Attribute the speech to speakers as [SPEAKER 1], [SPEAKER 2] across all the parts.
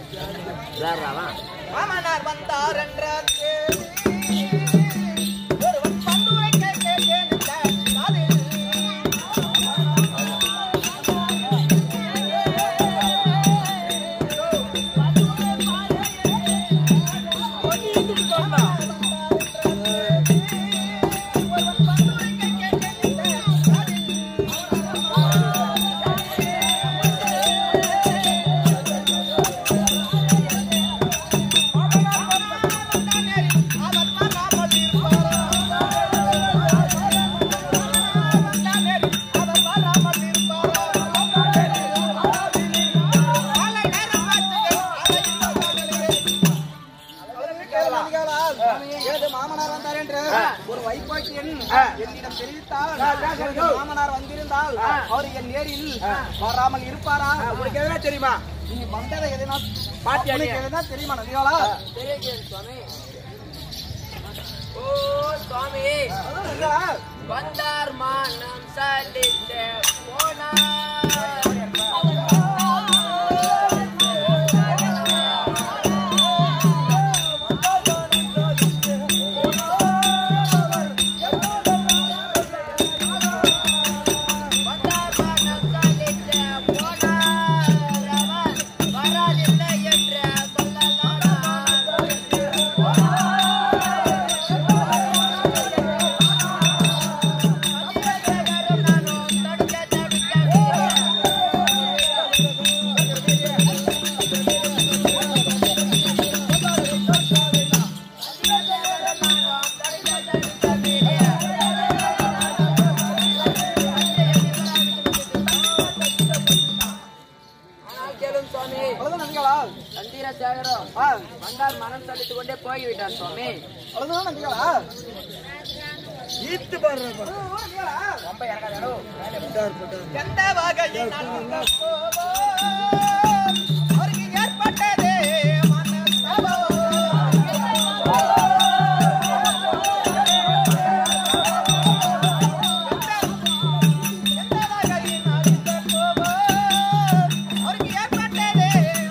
[SPEAKER 1] மாமனார் வந்தார் என்ற ஒருவன் பந்துரை கேட்டேன் இந்த காதில். ஏது மாமனார் வந்தார் என்று ஒரு வைப்பாட்டியன் என்னிடம் தெரிவித்தால் எனது மாமனார் வந்திருந்தால் அவர் என் நேரில் வராமல் இருப்பாரா
[SPEAKER 2] உனக்கு எதனா தெரியுமா
[SPEAKER 1] நீ வந்ததை எதனா
[SPEAKER 2] பாத்தியா நீ?
[SPEAKER 1] உனக்கு எதனா தெரியுமா நதிகாலா
[SPEAKER 3] ஓ சுவாமி வந்தார் மானம் சலித்த போனார் வந்தார் மானம் சலித்த போனார் அவர் வராதில்லை என்று சொல்லலாம் ஆனால் கேளும் சுவாமி
[SPEAKER 1] அவ்வளவுதான் நதிகாலா
[SPEAKER 3] சந்திர சேகரம் வந்தால் மனம் சலித்துக் கொண்டே போய்விட்டார் சுவாமி
[SPEAKER 1] அவ்வளவுதான் நதிகாலா
[SPEAKER 2] ஈத்து பாரு
[SPEAKER 3] ரொம்ப இறக்காதோ
[SPEAKER 1] எந்த வகையில் நடந்த போவோ, அவருக்கு ஏற்பட்டதே மனஸ்தாபம். எந்த வகையில் நடந்த போவோ, அவருக்கு ஏற்பட்டதே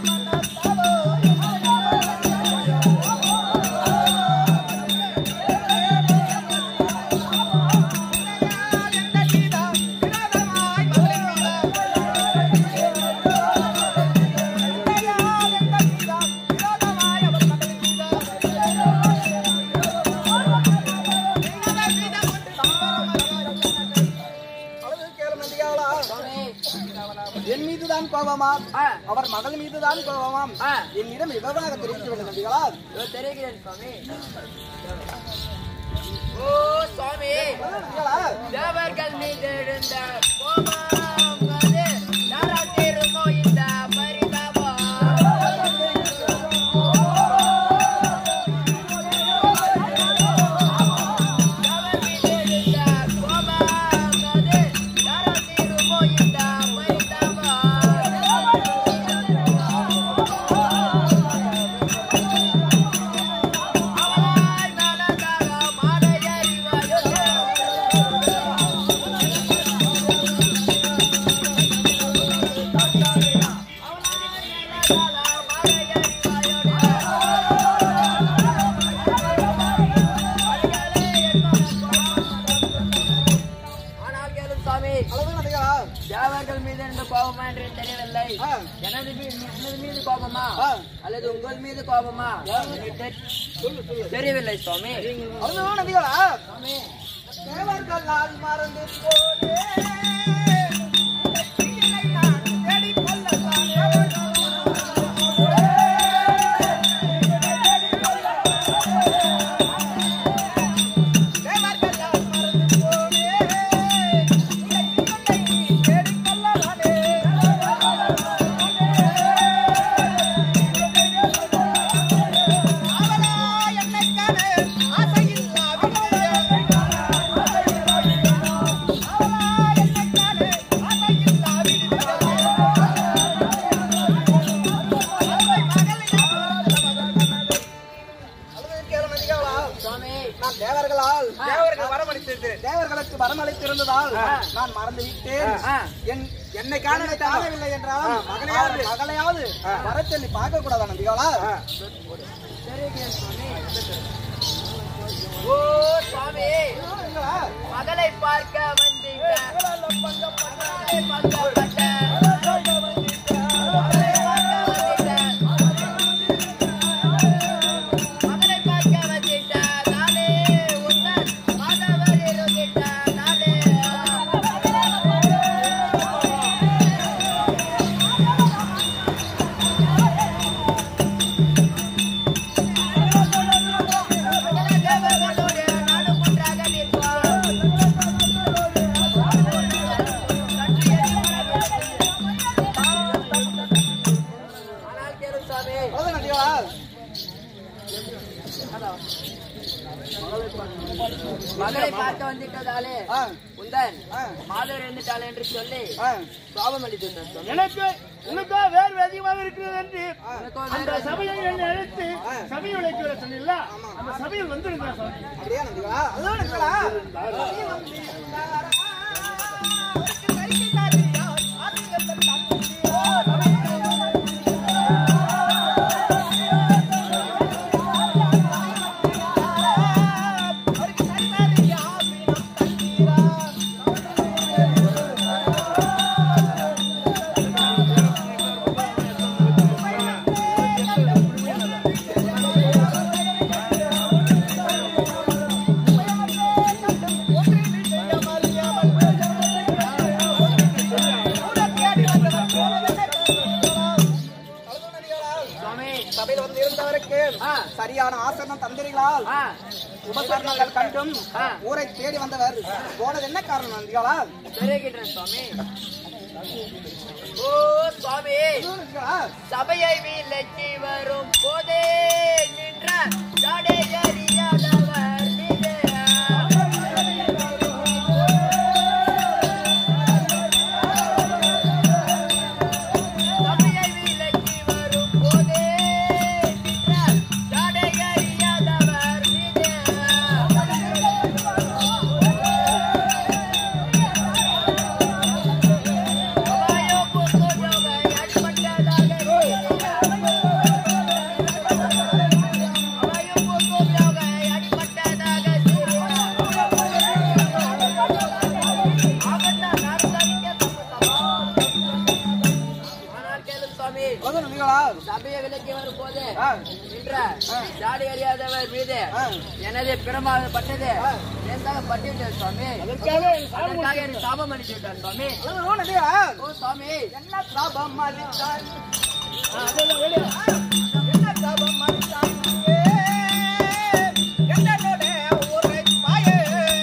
[SPEAKER 1] என் மீதுதான் கோபமாம்
[SPEAKER 3] ஆ.
[SPEAKER 1] அவர் மகள் மீதுதான் கோபமாம்
[SPEAKER 3] ஆ.
[SPEAKER 1] என்னிடம் விவரமாக தெரிவிக்க வேண்டும் நம்பிகளா
[SPEAKER 3] இதோ தெரிகிறேன் சுவாமி ஓ சுவாமி
[SPEAKER 1] நம்பிகளா
[SPEAKER 3] தேவர்கள் மீது எழுந்த கோபம் அது நரகிருமோ இந்த பரிதாபம் தேவர் மீது எழுந்த கோபம் அது நரகிருமோ இந்த பரிதாபம் அவளாய் நலதாக மாலையறிவாயோ ஆனால் கேளும் சுவாமி
[SPEAKER 1] அவ்வளவுதான் நம்பிகளா
[SPEAKER 3] தேவர்கள் மீது இருந்த கோபமா என்று தெரியவில்லை
[SPEAKER 1] ஆ.
[SPEAKER 3] எனது மீ- எனது மீது கோபமா
[SPEAKER 1] ஆ.
[SPEAKER 3] அல்லது உங்கள் மீது கோபமா எனக்கு தெ- தெரியவில்லை சுவாமி
[SPEAKER 1] அவ்வளவுதான் நம்பிகளா தேவர்கள் நான் மறந்து போனே நான் தேடிக் தேவர்கள் நான் மறந்து போனே தேடிக் கொள்ளலானே அவளா என்னைக்கான ஆசையில்லா விட்டு
[SPEAKER 3] சுவாமி
[SPEAKER 1] நான் தேவர்களால்
[SPEAKER 2] தேவர்கள் வரமளித்திருக்கிறேன்
[SPEAKER 1] தேவர்களுக்கு வரமளித்திருந்ததால் நான் மறந்து விட்டேன்
[SPEAKER 3] ஆ.
[SPEAKER 1] என் என்னை காண காணவில்லை என்றால் மகளையாவது மகளையாவது வர சொல்லி பார்க்க கூடாதா நம்பிகளா
[SPEAKER 3] ஓ சுவாமி மகளை பார்க்க வந்தீங்க மகளை பார்க்க வந்த. மகளை பார்க்க வந்தீங்க. மகளை பார்க்க வந்தீங்க. நானே உந்தன் மாதவர் இருக்கின்ற நானே. மகளை தேவர்களோடு நானும் ஒன்றாக நிற்போம். ஆனால் கேளு சாமி
[SPEAKER 1] நம்பிகளா
[SPEAKER 3] மகளை பார்க்க வந்துட்டதாலே
[SPEAKER 1] ஆ,
[SPEAKER 3] உந்தன்
[SPEAKER 1] ஆ,
[SPEAKER 3] மாதர் இருந்துட்டாள் என்று சொல்லி
[SPEAKER 1] ஆ.
[SPEAKER 3] சாபம் அளித்திருந்தார் சுவாமி.
[SPEAKER 2] எனக்கு உனக்கோ வேர்வை அதிகமாக இருக்கிறது என்று
[SPEAKER 3] உனக்கோ
[SPEAKER 2] அந்த
[SPEAKER 3] வேறு
[SPEAKER 2] சபையை என்னை அழைத்து சபையை உழைக்க வர சொன்னீங்களா அந்த சபையில் வந்திருக்கிறேன் சாமி
[SPEAKER 1] அப்படியா நம்பிகளா அதுதான் நம்பிகளா
[SPEAKER 3] சுவாமி
[SPEAKER 1] சபையில் வந்து இருந்தவருக்கு
[SPEAKER 3] ஆ.
[SPEAKER 1] சரியான ஆசனம் தந்திரிகளால்
[SPEAKER 3] ஆ
[SPEAKER 1] உபகரணங்கள் கண்டும்
[SPEAKER 3] ஆ.
[SPEAKER 1] ஊரை தேடி வந்தவர் போனது என்ன காரணம் நந்திகளா
[SPEAKER 3] தெரிவிக்கின்றேன் சுவாமி ஓ சுவாமி
[SPEAKER 1] நந்திகளா
[SPEAKER 3] சபையை விலக்கி வரும் போதே நின்ற ஜாடை அறியாதவர் நீரே. சபையை விலக்கி வரும் போதே நின்ற ஜாடை அறியாதவர் நீரே. அவாயோ புத்தோஜோகை அடிபட்டதாக அவாயோ புத்தோஜோகை அடிபட்டதாக ஆகத்தா நாரதனிக்க தப்புத்தமா ஆனால் கேளு சுவாமி
[SPEAKER 1] போதும் நந்திகளா
[SPEAKER 3] சபையை விலக்கி வரும் போது
[SPEAKER 1] ஆ.
[SPEAKER 3] நின்ற ஜாடி அறியாதவர் மீது
[SPEAKER 1] ஆ.
[SPEAKER 3] எனது பிரமாக பட்டது லேசாக பட்டுவிட்டது சுவாமி
[SPEAKER 2] அதற்காக என் சாபம்
[SPEAKER 3] அதற்காக எனக்கு சாபம் அளித்து விட்டார் சுவாமி
[SPEAKER 1] அதுவும் நந்திகளா
[SPEAKER 3] ஓ சுவாமி
[SPEAKER 1] என்ன சாபம் அளித்தாய்
[SPEAKER 2] அதெல்லாம் வெளியே
[SPEAKER 1] என்ன சாபம் அளித்தாய் என்னோட ஊரை பாயே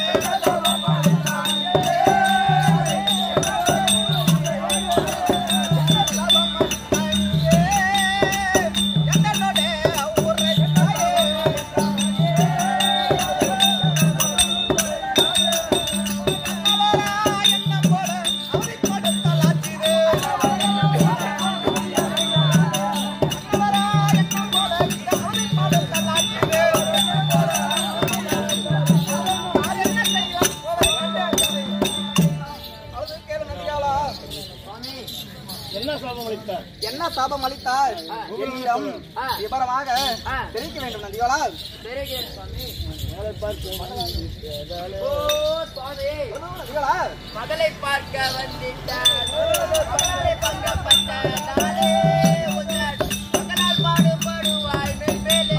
[SPEAKER 3] சுவாமி
[SPEAKER 2] என்ன சாபம் அளித்தார்
[SPEAKER 1] என்ன சாபம் அளித்தார் என்னிடம்
[SPEAKER 3] ஆ.
[SPEAKER 1] விவரமாக
[SPEAKER 3] ஆ.
[SPEAKER 1] தெரிவிக்க வேண்டும் நந்திகளா
[SPEAKER 3] தெரிகிறேன் சுவாமி
[SPEAKER 2] வேலை பார்த்து
[SPEAKER 3] ஓ சுவாமி
[SPEAKER 1] நந்திகளா
[SPEAKER 3] மகளை பார்க்க வந்திட்டார் மகளை பார்க்கப்பட்ட நாளே உங்கள் மகளால் பாடுபடுவாய் மென்மேலே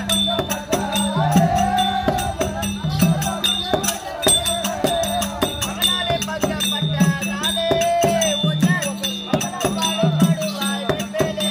[SPEAKER 3] மகளாலே பார்க்கப்பட்ட நாளே உங்கள் மகளால் பாடுபடுவாய் மென்மேலே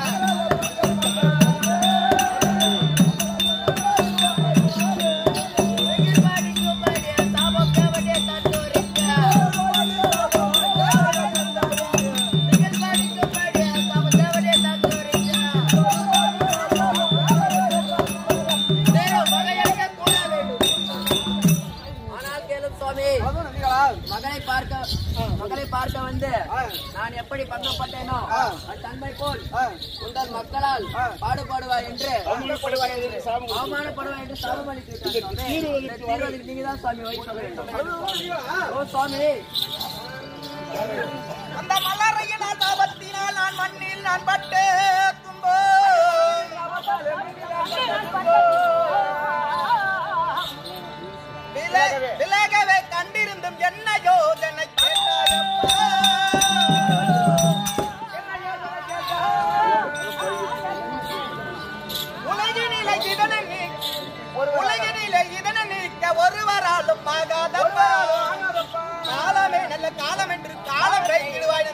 [SPEAKER 1] அதுவும் நந்திகளா
[SPEAKER 3] மகளை பார்க்க மகளை பார்க்க வந்து
[SPEAKER 1] ஆ.
[SPEAKER 3] நான் எப்படி பங்கப்பட்டேனோ
[SPEAKER 1] ஆ.
[SPEAKER 3] தன்மை போல்
[SPEAKER 1] ஆ.
[SPEAKER 3] உங்கள் மக்களால்
[SPEAKER 1] ஆ.
[SPEAKER 3] பாடுபடுவாய் என்று
[SPEAKER 2] அவமானப்படுவாய் என்று சாபம் அளித்தார்.
[SPEAKER 3] அவமானப்படுவாய் என்று சாபம் அளித்து விட்டார் சுவாமி.
[SPEAKER 2] தீர்வதற்கு
[SPEAKER 3] இந்த தீர்வதற்கு நீங்க தான் சுவாமி வழி சொல்ல வேண்டும்
[SPEAKER 1] அதுவும் நந்திகளா
[SPEAKER 3] ஓ சுவாமி
[SPEAKER 1] அந்த நான் மண்ணில் நான் பட்டே துன்போ வில- விலகவே கண்டிருந்தும் என்ன யோஜனை கேட்டாயப்பா? உலகினிலே இதனை நீ- உலகினிலே இதனை நீக்க ஒருவராலும் ஆகாதப்பா காலமே நல்ல காலம் என்று காலம் வைத்திடுவாய்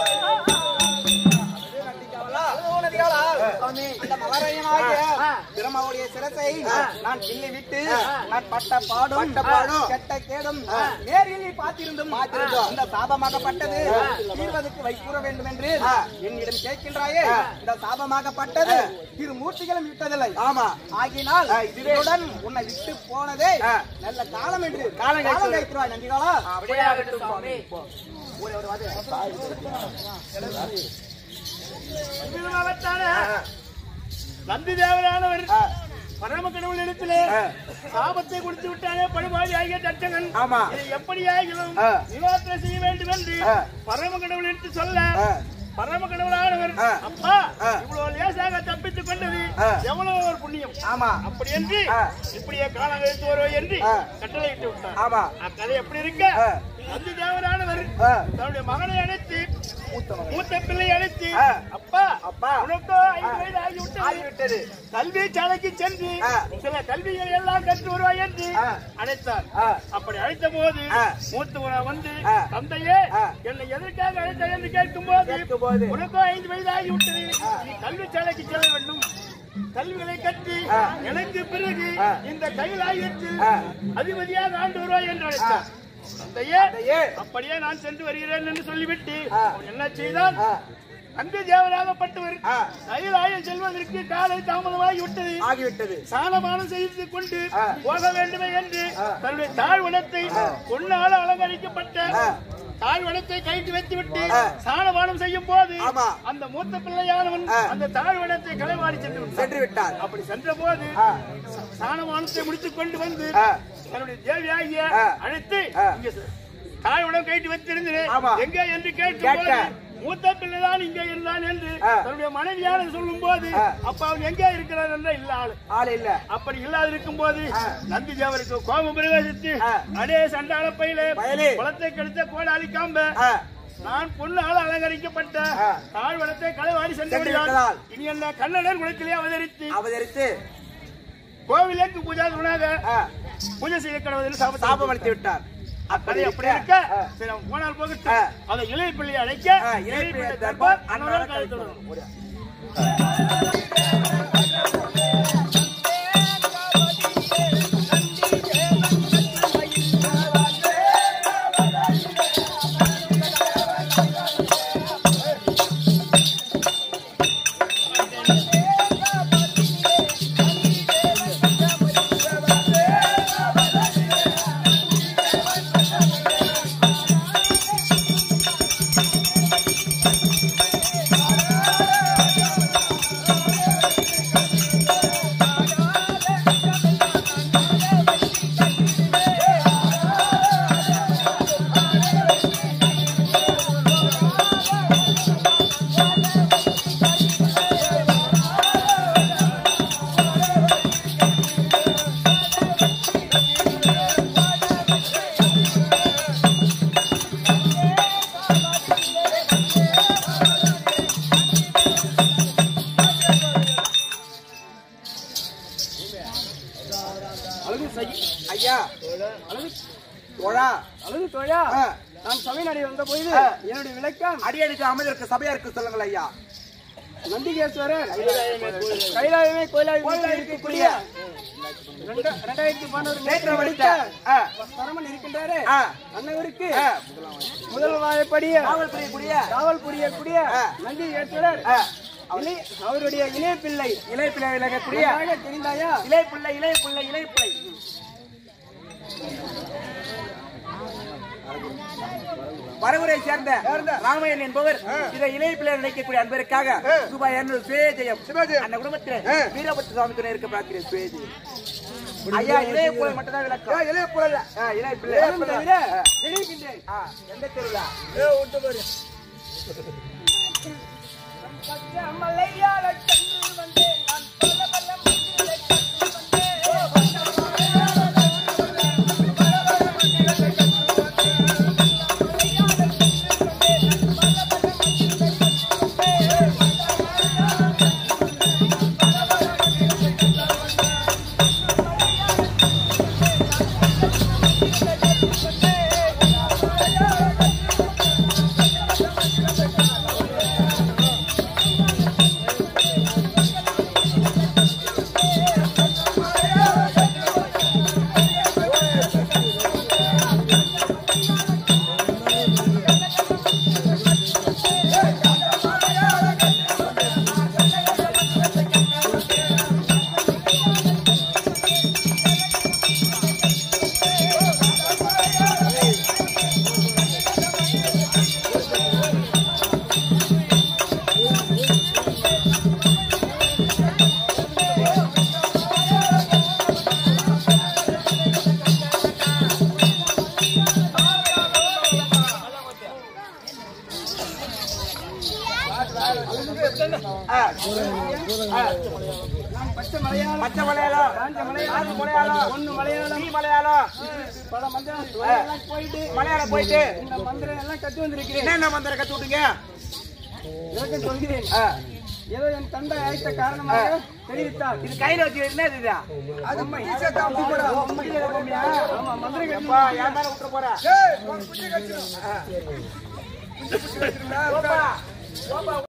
[SPEAKER 1] அந்த மலரையனாகிய பிரம்மாவுடைய சிரசை நான் கிள்ளி விட்டு நான் பட்ட பாடும் கெட்ட கேடும் நேரில் நீ பார்த்திருந்தும் இந்த சாபமாகப்பட்டது தீர்வதற்கு வைக்கூற வேண்டும் என்று என்னிடம் கேட்கின்றாயே இந்த சாபமாகப்பட்டது திரு மூர்த்திகளும் விட்டதில்லை ஆமா ஆகினால் இதுடன் உன்னை விட்டு போனதே நல்ல காலம் என்று காலம் வைத்திருவாய் நந்திகாலா
[SPEAKER 3] அப்படியே ஆகட்டும் சுவாமி
[SPEAKER 2] இதனால்தானே நந்தி தேவரானவர் பரம கடவுள் இடத்திலே சாபத்தை கொடுத்து விட்டானே படுபாவி ஆகிய தச்சகன்
[SPEAKER 1] ஆமா.
[SPEAKER 2] இதை எப்படியாகிலும் நிவாரணம் செய்ய வேண்டும் என்று பரம கடவுள் எடுத்து சொல்ல பரம கடவுளானவர் அப்பா இவ்வளவு லேசாக தப்பித்துக் கொண்டது எவ்வளவு ஒரு புண்ணியம்
[SPEAKER 1] ஆமா
[SPEAKER 2] அப்படி என்று இப்படியே காலம் கழித்து வருவோம் என்று கட்டளையிட்டு விட்டார்
[SPEAKER 1] ஆமா
[SPEAKER 2] அக்கதை எப்படி இருக்க நந்தி தேவரானவர் தன்னுடைய மகனை அழைத்து மூத்த பிள்ளை அழைத்து அப்பா
[SPEAKER 1] அப்பா.
[SPEAKER 2] உனக்கோ ஐந்து வயது ஆகிவிட்டது
[SPEAKER 1] ஆகிவிட்டது
[SPEAKER 2] கல்வி சாலைக்கு சென்று
[SPEAKER 1] ஆ.
[SPEAKER 2] சில கல்விகளை எல்லாம் கற்று வருவாய் என்று அழைத்தார்
[SPEAKER 1] ஆ.
[SPEAKER 2] அப்படி அழைத்த போது
[SPEAKER 1] ஆ.
[SPEAKER 2] மூத்தவன் வந்து
[SPEAKER 1] ஆ.
[SPEAKER 2] தந்தையே
[SPEAKER 1] ஆ.
[SPEAKER 2] என்னை எதற்காக அழைத்தாய் என்று கேட்கும் போது
[SPEAKER 1] கேட்கும்போது.
[SPEAKER 2] உனக்கோ ஐந்து வயது ஆகிவிட்டது நீ கல்வி சாலைக்கு செல்ல வேண்டும் கல்விகளை கற்று எனக்கு பிறகு இந்த கைலாயத்தில் அதிபதியாக ஆண்டு வருவாய் என்று அழைத்தார் தந்தையே
[SPEAKER 1] தந்தையே.
[SPEAKER 2] அப்படியே நான் சென்று வருகிறேன் என்று சொல்லிவிட்டு அவன் என்ன செய்தான் அங்கு தேவராகப்பட்டவர் கைலாயம் செல்வதற்கு காலை தாமதமாகி விட்டது
[SPEAKER 1] ஆகிவிட்டது
[SPEAKER 2] சாணமானம் செய்து கொண்டு போக வேண்டுமே என்று தன்னுடைய தாழ்வனத்தை பொன்னால அலங்கரிக்கப்பட்ட தாழ்வனத்தை கைட்டு வைத்துவிட்டு சாணபானம் செய்யும் போது
[SPEAKER 1] ஆமா.
[SPEAKER 2] அந்த மூத்த பிள்ளையானவன் அந்த தாழ்வனத்தை களைவாடி சென்று விட்டான்.
[SPEAKER 1] சென்று விட்டார்
[SPEAKER 2] அப்படி சென்ற போது சாணபானத்தை முடித்துக் கொண்டு வந்து தன்னுடைய தேவியாகிய அழைத்து இங்க தாழ்வனம் கைட்டு வைத்திருந்தேன்
[SPEAKER 1] ஆமா.
[SPEAKER 2] எங்க என்று கேட்கும்
[SPEAKER 1] கேட்க.
[SPEAKER 2] போது மூத்த பிள்ளைதான் இங்கே இருந்தான் என்று தன்னுடைய மனைவியான சொல்லும் போது அப்ப அவன் எங்கே இருக்கிறான் என்ற இல்ல ஆளு
[SPEAKER 1] ஆள் இல்ல
[SPEAKER 2] அப்படி இல்லாது இருக்கும் போது நந்தி தேவருக்கு கோபம் பிரவேசித்து அடே சண்டாள பையிலே
[SPEAKER 1] பயலே.
[SPEAKER 2] குளத்தை கெடுத்த கோடாலி காம்ப
[SPEAKER 1] ஆ,
[SPEAKER 2] நான் பொண்ணால் அலங்கரிக்கப்பட்ட தாழ்வனத்தை களவாடி சென்று
[SPEAKER 1] சென்று
[SPEAKER 2] விடுகிறான்.
[SPEAKER 1] விட்டதால்.
[SPEAKER 2] இனி என்ன கண்ணனர் குளத்திலே அவதரித்து
[SPEAKER 1] அவதரித்து
[SPEAKER 2] கோவிலுக்கு பூஜாதுனாக
[SPEAKER 1] ஆ,
[SPEAKER 2] பூஜை செய்ய கடவுள் சாபம்
[SPEAKER 1] சாபம் அளித்து விட்டார்
[SPEAKER 2] அப்படி அப்படி இருக்க சரி அவன் போனால் போகட்டும் அதை இளைய பிள்ளையை அழைக்க
[SPEAKER 1] ஆ,
[SPEAKER 2] இளைய பிள்ளை தர்பார் அன்னதான காலத்துடன்
[SPEAKER 1] ஐயா தோழா
[SPEAKER 2] அழகு தோழா
[SPEAKER 1] ஆ,
[SPEAKER 2] நான் சபைநடை வந்த பொழுது
[SPEAKER 1] ஆ.
[SPEAKER 2] என்னுடைய விளக்கம்
[SPEAKER 1] அடியனுக்கு அமைதற்கு சபையாருக்கு சொல்லுங்கள் ஐயா
[SPEAKER 2] நந்திகேஸ்வரர் கைலாயமே கோயிலாக இருக்கக்கூடிய ரெண்டா- ரெண்டாயிரத்தி பதினோரு
[SPEAKER 1] நேற்று
[SPEAKER 2] நேற்று
[SPEAKER 1] வடித்த
[SPEAKER 2] வடித்த
[SPEAKER 1] ஆ,
[SPEAKER 2] பரமன் இருக்கின்றாரு
[SPEAKER 1] ஆ,
[SPEAKER 2] அன்னவருக்கு
[SPEAKER 1] ஆ,
[SPEAKER 2] முதல் வாயப்படிய
[SPEAKER 1] காவல் புரியக்கூடிய
[SPEAKER 2] காவல் புரியக்கூடிய
[SPEAKER 1] ஆ.
[SPEAKER 2] நந்திகேஸ்வரர்
[SPEAKER 1] ஆ,
[SPEAKER 2] இளைய- அவருடைய இளைய பிள்ளை
[SPEAKER 1] இலை பிள்ளை விலகக்கூடிய
[SPEAKER 2] நன்றாக தெரிந்தாயா
[SPEAKER 1] இலை பிள்ளை இலை பிள்ளை இலை பிள்ளை வரவுரை சேர்ந்த ராமையன் என்பவர் இதை இளைய பிள்ளை நினைக்கக்கூடிய அன்பருக்காக ரூபாய் இருநூறு சுயஜெயம் அந்த குடும்பத்தில் வீரபத்ர சுவாமி துணை இருக்க பார்க்கிறேன் சுயஜெயம் ஐயா இளைய பிள்ளை மட்டும் தான் விளக்கம் இளைய பிள்ளை இளைய பிள்ளை
[SPEAKER 2] அதுவும் தவிர நினைக்கின்றேன்
[SPEAKER 1] ஆ, எந்த தெருவிழா மலையாள சென்று வந்தேன் நான் பல பல மந்திரங்களை கற்று நான் பச்சை மலையாளம்
[SPEAKER 2] பச்சை மலையாளம்
[SPEAKER 1] காஞ்ச மலையாளம்
[SPEAKER 2] ஆறு மலையாளம்
[SPEAKER 1] ஒண்ணு மலையாளம்
[SPEAKER 2] நீ மலையாளம்
[SPEAKER 1] பல மந்திரம் எல்லாம் போயிட்டு
[SPEAKER 2] மலையாளம் போயிட்டு
[SPEAKER 1] இந்த மந்திரம் எல்லாம் கற்று வந்திருக்கிறேன்
[SPEAKER 2] என்ன மந்திரம் கத்து விட்டீங்க
[SPEAKER 1] விளக்கம் சொல்கிறேன்
[SPEAKER 2] ஆ,
[SPEAKER 1] ஏதோ என் தந்தை அழைத்த காரணமாக தெரிவித்தார்
[SPEAKER 2] இது கையில வச்சு என்ன இது
[SPEAKER 1] அது ஈசத்தான் கூப்பிடா ஆமா மந்திரம் கட்டி
[SPEAKER 2] எப்பா என் மேல விட்டுற போற
[SPEAKER 1] ஏய், உன் குட்டி கடிச்சிடும்.
[SPEAKER 2] போப்பா. போப்பா.